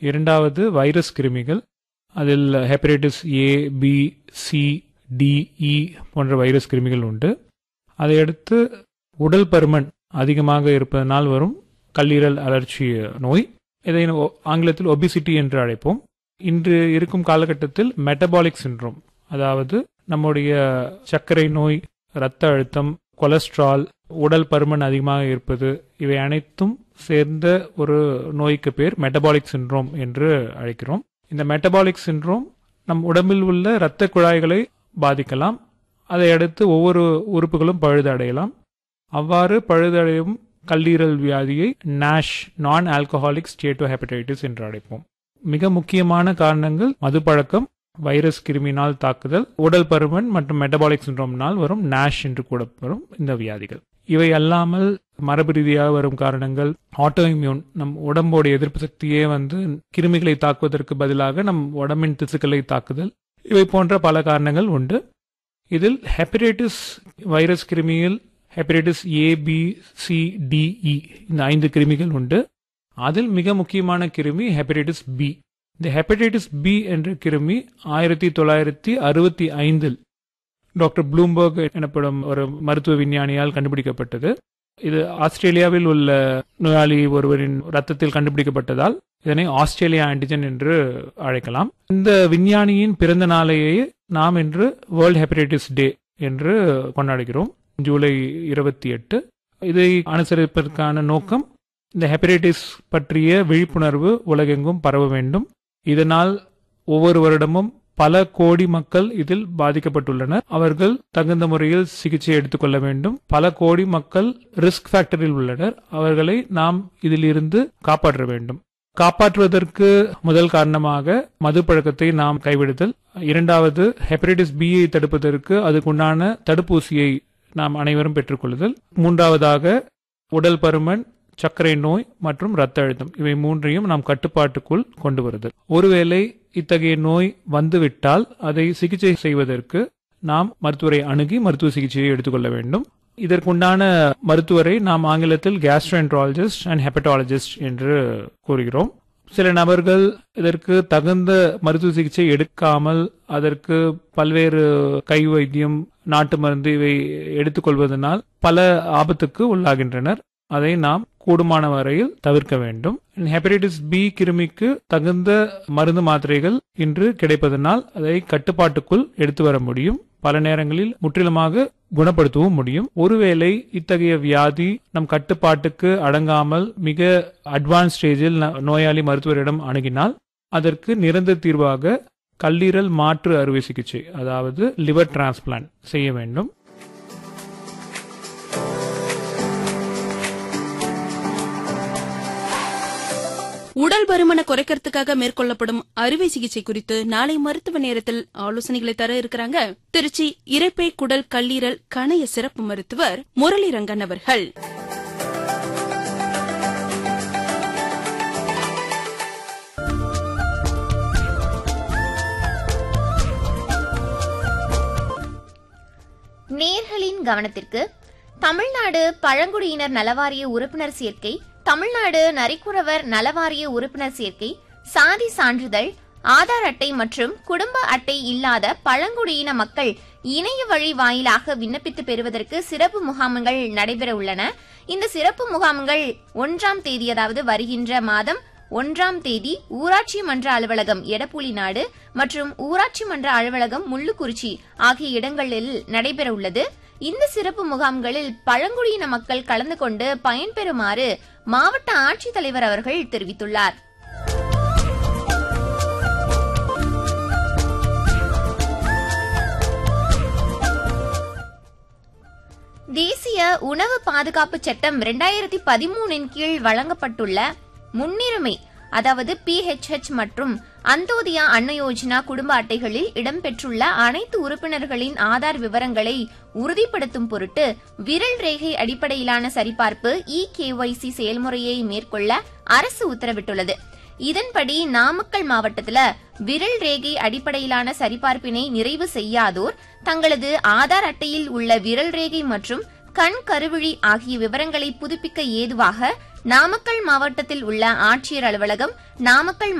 இரண்டாவது வைரஸ் கிருமிகள் அதில் hepatitis A B C D E போன்ற வைரஸ் கிருமிகள் உண்டு அதையடுத்து உடல் பருமன் அதிகமாக இருப்பதனால் வரும் கல்லீரல் அலர்ச்சி நோய் இதை ஒ- ஆங்கிலத்தில் ஒபிசிட்டி என்று அழைப்போம் இன்று இருக்கும் காலகட்டத்தில் மெட்டபாலிக் சிண்ட்ரோம் அதாவது நம்முடைய சர்க்கரை நோய் இரத்த அழுத்தம் கொலஸ்ட்ரால் உடல் பருமன் அதிகமாக இருப்பது இவை அனைத்தும் சேர்ந்த ஒரு நோய்க்கு பேர் மெட்டபாலிக் சிண்ட்ரோம் என்று அழைக்கிறோம் இந்த மெட்டபாலிக் சிண்ட்ரோம் நம் உடம்பில் உள்ள இரத்த குழாய்களை பாதிக்கலாம் அதை அடுத்து ஒவ்வொரு உறுப்புகளும் பழுதடையலாம் அவ்வாறு பழுதடையும் கல்லீரல் வியாதியை நாஷ் நான் ஆல்கஹாலிக் ஸ்டேட்டோ ஹெப்படைட்டிஸ் என்று அழைப்போம் மிக முக்கியமான காரணங்கள் மதுப்பழக்கம் வைரஸ் கிருமினால் தாக்குதல் உடல் பருமன் மற்றும் மெட்டபாலிக் சிண்ட்ரோம்னால் வரும் நாஷ் என்று கூட வரும் இந்த வியாதிகள் இவை அல்லாமல் மரபு ரீதியாக வரும் காரணங்கள் ஆட்டோ இம்யூன் நம் உடம்போட எதிர்ப்பு சக்தியே வந்து கிருமிகளை தாக்குவதற்கு பதிலாக நம் உடம்பின் திசுக்களை தாக்குதல் இவை போன்ற பல காரணங்கள் உண்டு இதில் ஹெப்படைட்டிஸ் வைரஸ் கிருமியில் hepatitis A B C D E இந்த ஐந்து கிருமிகள் உண்டு அதில் மிக முக்கியமான கிருமி ஹெப்படைட்டிஸ் பி இந்த ஹெப்படைட்டிஸ் பி என்ற கிருமி ஆயிரத்தி தொள்ளாயிரத்தி அறுபத்தி ஐந்தில் டாக்டர் ப்ளூம்பர்க் எனப்படும் ஒரு மருத்துவ விஞ்ஞானியால் கண்டுபிடிக்கப்பட்டது இது ஆஸ்திரேலியாவில் உள்ள நோயாளி ஒருவரின் ரத்தத்தில் கண்டுபிடிக்கப்பட்டதால் இதனை ஆஸ்திரேலியா ஆன்டிஜன் என்று அழைக்கலாம் இந்த விஞ்ஞானியின் பிறந்த நாளையே நாம் இன்று வேர்ல்ட் ஹெப்படைட்டிஸ் டே என்று கொண்டாடுகிறோம் ஜூலை இருபத்தி எட்டு இதை அனுசரிப்பதற்கான நோக்கம் இந்த ஹெப்படைட்டிஸ் பற்றிய விழிப்புணர்வு உலகெங்கும் பரவ வேண்டும் இதனால் ஒவ்வொரு வருடமும் பல கோடி மக்கள் இதில் பாதிக்கப்பட்டுள்ளனர் அவர்கள் தகுந்த முறையில் சிகிச்சை எடுத்துக்கொள்ள வேண்டும் பல கோடி மக்கள் ரிஸ்க் ஃபேக்டரில் உள்ளனர் அவர்களை நாம் இதிலிருந்து காப்பாற்ற வேண்டும் காப்பாற்றுவதற்கு முதல் காரணமாக மது பழக்கத்தை நாம் கைவிடுதல் இரண்டாவது ஹெப்படைட்டிஸ் பியை தடுப்பதற்கு அதுக்குண்டான தடுப்பூசியை நாம் அனைவரும் பெற்றுக்கொள்ளுதல் மூன்றாவதாக உடல் பருமன் சர்க்கரை நோய் மற்றும் இரத்த அழுத்தம் இவை மூன்றையும் நாம் கட்டுப்பாட்டுக்குள் கொண்டு வருதல் ஒருவேளை இத்தகைய நோய் வந்துவிட்டால் அதை சிகிச்சை செய்வதற்கு நாம் மருத்துவரை அணுகி மருத்துவ சிகிச்சையை எடுத்துக்கொள்ள வேண்டும் இதற்குண்டான மருத்துவரை நாம் ஆங்கிலத்தில் கேஸ்ட்ரோஎன்ட்ராலஜிஸ்ட் அண்ட் ஹெப்படாலஜிஸ்ட் என்று கூறுகிறோம் சில நபர்கள் இதற்கு தகுந்த மருத்துவ சிகிச்சை எடுக்காமல் அதற்கு பல்வேறு கை வைத்தியம் நாட்டு மருந்து இவை எடுத்துக்கொள்வதனால் பல ஆபத்துக்கு உள்ளாகின்றனர் அதை நாம் கூடுமான வரையில் தவிர்க்க வேண்டும் ஹெப்படைட்டிஸ் பி கிருமிக்கு தகுந்த மருந்து மாத்திரைகள் இன்று கிடைப்பதனால் அதை கட்டுப்பாட்டுக்குள் எடுத்து வர முடியும் பல நேரங்களில் முற்றிலுமாக குணப்படுத்தவும் முடியும் ஒருவேளை இத்தகைய வியாதி நம் கட்டுப்பாட்டுக்கு அடங்காமல் மிக அட்வான்ஸ் ஸ்டேஜில் ந- நோயாளி மருத்துவரிடம் அணுகினால் அதற்கு நிரந்தர தீர்வாக கல்லீரல் மாற்று அறுவை சிகிச்சை அதாவது லிவர் டிரான்ஸ்பிளான்ட் செய்ய வேண்டும் உடல் பருமனை குறைக்கிறதுக்காக மேற்கொள்ளப்படும் அறுவை சிகிச்சை குறித்து நாளை மருத்துவ நேரத்தில் ஆலோசனைகளை தர இருக்கிறாங்க திருச்சி இரைப்பை குடல் கல்லீரல் கணைய சிறப்பு மருத்துவர் முரளி ரங்கன் அவர்கள் நேர்களின் கவனத்திற்கு தமிழ்நாடு பழங்குடியினர் நலவாரிய உறுப்பினர் சேர்க்கை தமிழ்நாடு நரிக்குறவர் நலவாரிய உறுப்பினர் சேர்க்கை சாதி சான்றிதழ் ஆதார் அட்டை மற்றும் குடும்ப அட்டை இல்லாத பழங்குடியின மக்கள் இணைய வழி வாயிலாக விண்ணப்பித்து பெறுவதற்கு சிறப்பு முகாம்கள் நடைபெற உள்ளன இந்த சிறப்பு முகாம்கள் ஒன்றாம் தேதி அதாவது வருகின்ற மாதம் ஒன்றாம் தேதி ஊராட்சி மன்ற அலுவலகம் எடப்புலி நாடு மற்றும் ஊராட்சி மன்ற அலுவலகம் முள்ளுக்குறிச்சி ஆகிய இடங்களில் நடைபெற உள்ளது இந்த சிறப்பு முகாம்களில் பழங்குடியின மக்கள் கலந்து கொண்டு பயன்பெறுமாறு மாவட்ட ஆட்சித்தலைவர் அவர்கள் தெரிவித்துள்ளார் தேசிய உணவு பாதுகாப்பு சட்டம் இரண்டாயிரத்தி பதிமூணின் கீழ் வழங்கப்பட்டுள்ள முன்னுரிமை அதாவது பிஹெச்ஹெச் மற்றும் அந்தோதியா அன்ன யோஜனா குடும்ப அட்டைகளில் இடம்பெற்றுள்ள அனைத்து உறுப்பினர்களின் ஆதார் விவரங்களை உறுதிப்படுத்தும் பொருட்டு விரல் ரேகை அடிப்படையிலான சரிபார்ப்பு இ கேஒய்சி செயல்முறையை மேற்கொள்ள அரசு உத்தரவிட்டுள்ளது இதன்படி நாமக்கல் மாவட்டத்துல விரல் ரேகை அடிப்படையிலான சரிபார்ப்பினை நிறைவு செய்யாதோர் தங்களது ஆதார் அட்டையில் உள்ள விரல் ரேகை மற்றும் கண் கருவிழி ஆகிய விவரங்களை புதுப்பிக்க ஏதுவாக நாமக்கல் மாவட்டத்தில் உள்ள ஆட்சியர் அலுவலகம் நாமக்கல்